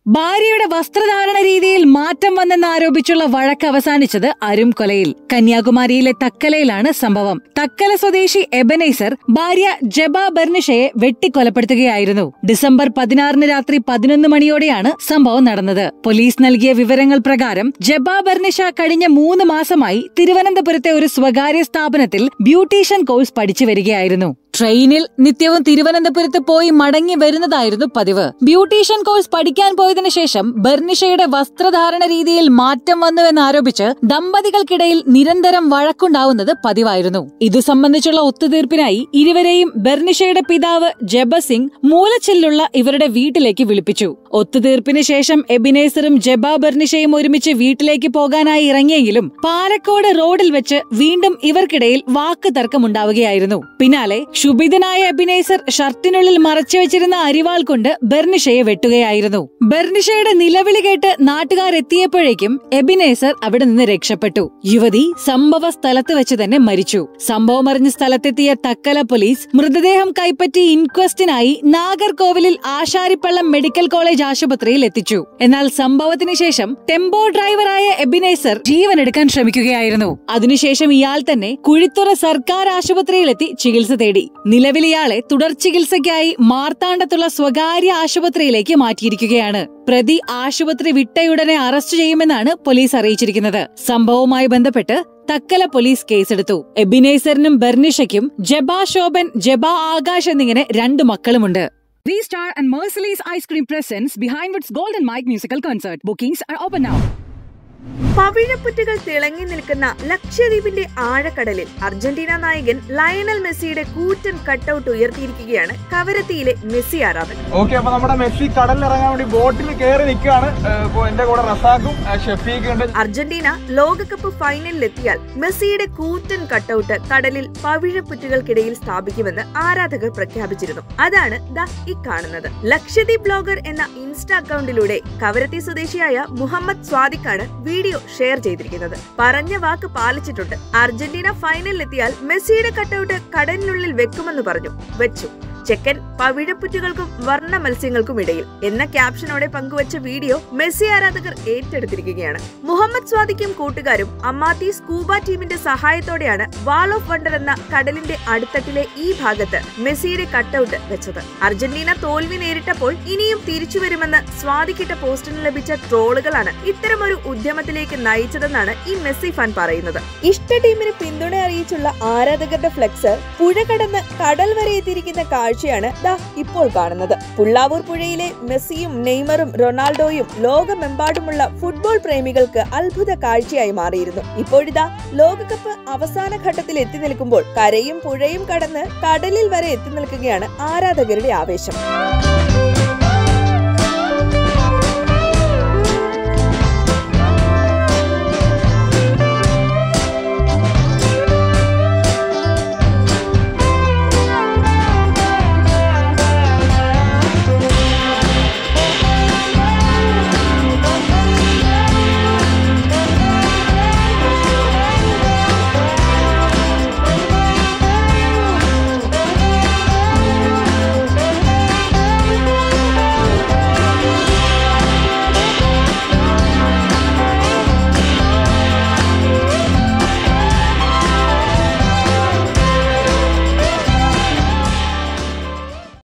ഭാര്യയുടെ വസ്ത്രധാരണ രീതിയിൽ മാറ്റം വന്നെന്നാരോപിച്ചുള്ള വഴക്ക് അവസാനിച്ചത് അരും കൊലയിൽ കന്യാകുമാരിയിലെ തക്കലയിലാണ് സംഭവം തക്കല സ്വദേശി എബനൈസർ ഭാര്യ ജബ ബർണിഷയെ വെട്ടിക്കൊലപ്പെടുത്തുകയായിരുന്നു ഡിസംബർ പതിനാറിന് രാത്രി പതിനൊന്ന് മണിയോടെയാണ് സംഭവം നടന്നത് പോലീസ് നൽകിയ വിവരങ്ങൾ പ്രകാരം ജബ ബർണിഷ കഴിഞ്ഞ മൂന്ന് മാസമായി തിരുവനന്തപുരത്തെ ഒരു സ്വകാര്യ സ്ഥാപനത്തിൽ ബ്യൂട്ടീഷ്യൻ കോഴ്സ് പഠിച്ചു വരികയായിരുന്നു ട്രെയിനിൽ നിത്യവും തിരുവനന്തപുരത്ത് പോയി മടങ്ങി വരുന്നതായിരുന്നു പതിവ് ബ്യൂട്ടീഷ്യൻ കോഴ്സ് പഠിക്കാൻ പോയതിനു ശേഷം ബർണിഷയുടെ വസ്ത്രധാരണ രീതിയിൽ മാറ്റം വന്നുവെന്നാരോപിച്ച് ദമ്പതികൾക്കിടയിൽ നിരന്തരം വഴക്കുണ്ടാവുന്നത് പതിവായിരുന്നു ഇതു സംബന്ധിച്ചുള്ള ഒത്തുതീർപ്പിനായി ഇരുവരെയും ബർണിഷയുടെ പിതാവ് ജബസിംഗ് മൂലച്ചിലുള്ള ഇവരുടെ വീട്ടിലേക്ക് വിളിപ്പിച്ചു ഒത്തുതീർപ്പിന് ശേഷം എബിനേസറും ജബ ബർണിഷയും ഒരുമിച്ച് വീട്ടിലേക്ക് പോകാനായി ഇറങ്ങിയെങ്കിലും പാലക്കോട് റോഡിൽ വെച്ച് വീണ്ടും ഇവർക്കിടയിൽ വാക്ക് തർക്കമുണ്ടാവുകയായിരുന്നു പിന്നാലെ ക്ഷുഭിതനായ എബിനേസർ ഷർട്ടിനുള്ളിൽ മറച്ചുവെച്ചിരുന്ന അരിവാൾ കൊണ്ട് ബെർണിഷയെ വെട്ടുകയായിരുന്നു ബെർണിഷയുടെ നിലവിളി കേട്ട് നാട്ടുകാരെത്തിയപ്പോഴേക്കും എബിനേസർ അവിടെ നിന്ന് രക്ഷപ്പെട്ടു യുവതി സംഭവ സ്ഥലത്ത് വെച്ച് തന്നെ മരിച്ചു സംഭവമറിഞ്ഞ് സ്ഥലത്തെത്തിയ തക്കല പോലീസ് മൃതദേഹം കൈപ്പറ്റി ഇൻക്വസ്റ്റിനായി നാഗർകോവിലിൽ ആശാരിപ്പള്ളം മെഡിക്കൽ കോളേജ് ആശുപത്രിയിൽ എത്തിച്ചു എന്നാൽ സംഭവത്തിന് ശേഷം ടെമ്പോ ഡ്രൈവറായ എബിനേസർ ജീവനെടുക്കാൻ ശ്രമിക്കുകയായിരുന്നു അതിനുശേഷം ഇയാൾ തന്നെ കുഴിത്തുറ സർക്കാർ ആശുപത്രിയിലെത്തി ചികിത്സ തേടി നിലവിൽ ഇയാളെ തുടർ ചികിത്സയ്ക്കായി മാർത്താണ്ഡത്തുള്ള സ്വകാര്യ ആശുപത്രിയിലേക്ക് മാറ്റിയിരിക്കുകയാണ് പ്രതി ആശുപത്രി വിട്ടയുടനെ അറസ്റ്റ് ചെയ്യുമെന്നാണ് പോലീസ് അറിയിച്ചിരിക്കുന്നത് സംഭവവുമായി ബന്ധപ്പെട്ട് തക്കല പോലീസ് കേസെടുത്തു എബിനേസറിനും ബെർണിഷയ്ക്കും ജബ ശോഭൻ ജബ ആകാശ് എന്നിങ്ങനെ രണ്ട് മക്കളുമുണ്ട് V-Star and Merciless Ice Cream presents Behind Woods Golden Mike musical concert. Bookings are open now. പവിഴപ്പുറ്റുകൾ തിളങ്ങി നിൽക്കുന്ന ലക്ഷദ്വീപിന്റെ ആഴക്കടലിൽ അർജന്റീന നായകൻ ലയണൽ മെസ്സിയുടെ കൂറ്റൻ കട്ടൗട്ട് ഉയർത്തിയിരിക്കുകയാണ് കവരത്തിയിലെ മെസ്സി ആരാധകർ ഓക്കെ അപ്പൊ നമ്മുടെ മെസ്സി കടലിൽ ഇറങ്ങാൻ വേണ്ടി ബോട്ടിൽ കയറി നിൽക്കുകയാണ് ഇപ്പൊ എന്റെ കൂടെ റസാഖും ആ, ഷെഫീഖും ഉണ്ട് അർജന്റീന ലോകകപ്പ് ഫൈനലിലെത്തിയാൽ മെസ്സിയുടെ കൂറ്റൻ കട്ടൗട്ട് കടലിൽ പവിഴപ്പുറ്റുകൾക്കിടയിൽ സ്ഥാപിക്കുമെന്ന് ആരാധകർ പ്രഖ്യാപിച്ചിരുന്നു അതാണ് ദാ ഈ കാണുന്നത് ലക്ഷദ്വീപ് ബ്ലോഗർ എന്ന ഇൻസ്റ്റാ അക്കൗണ്ടിലൂടെ കവരത്തി സ്വദേശിയായ മുഹമ്മദ് സ്വാദിഖാണ് വീഡിയോ ഷെയർ ചെയ്തിരിക്കുന്നത് പറഞ്ഞ വാക്ക് പാലിച്ചിട്ടുണ്ട് അർജന്റീന ഫൈനലിലെത്തിയാൽ മെസ്സിയുടെ കട്ടൗട്ട് കടലിനുള്ളിൽ വെക്കുമെന്ന് പറഞ്ഞു വെച്ചു ചെക്കൻ പവിഴപ്പുറ്റുകൾക്കും വർണ്ണ മത്സ്യങ്ങൾക്കും ഇടയിൽ എന്ന ക്യാപ്ഷനോടെ പങ്കുവച്ച വീഡിയോ മെസ്സി ആരാധകർ ഏറ്റെടുത്തിരിക്കുകയാണ് മുഹമ്മദ് സ്വാദിക്കും കൂട്ടുകാരും അമ്മാത്തി സ്കൂബ ടീമിന്റെ സഹായത്തോടെയാണ് വാൾ ഓഫ് വണ്ടർ എന്ന കടലിന്റെ അടിത്തട്ടിലെ ഈ ഭാഗത്ത് മെസ്സിയുടെ കട്ടൗട്ട് വെച്ചത് അർജന്റീന തോൽവി നേരിട്ടപ്പോൾ ഇനിയും തിരിച്ചു വരുമെന്ന് സ്വാദിക്കിട്ട പോസ്റ്റിന് ലഭിച്ച ട്രോളുകളാണ് ഇത്തരമൊരു ഉദ്യമത്തിലേക്ക് നയിച്ചതെന്നാണ് ഈ മെസ്സി ഫാൻ പറയുന്നത് ഇഷ്ട ടീമിന് പിന്തുണ അറിയിച്ചുള്ള ആരാധകരുടെ ഫ്ലെക്സ് പുഴ കടന്ന് കടൽ വരെ എത്തിയിരിക്കുന്ന കാഴ്ചയാണ് ദാ ഇപ്പോൾ കാണുന്നത് പുള്ളാവൂർ പുഴയിലെ മെസ്സിയും നെയ്മറും റൊണാൾഡോയും ലോകമെമ്പാടുമുള്ള ഫുട്ബോൾ പ്രേമികൾക്ക് അത്ഭുത കാഴ്ചയായി മാറിയിരുന്നു ഇപ്പോഴിതാ ലോകകപ്പ് അവസാന ഘട്ടത്തിൽ എത്തി നിൽക്കുമ്പോൾ കരയും പുഴയും കടന്ന് കടലിൽ വരെ എത്തി നിൽക്കുകയാണ് ആരാധകരുടെ ആവേശം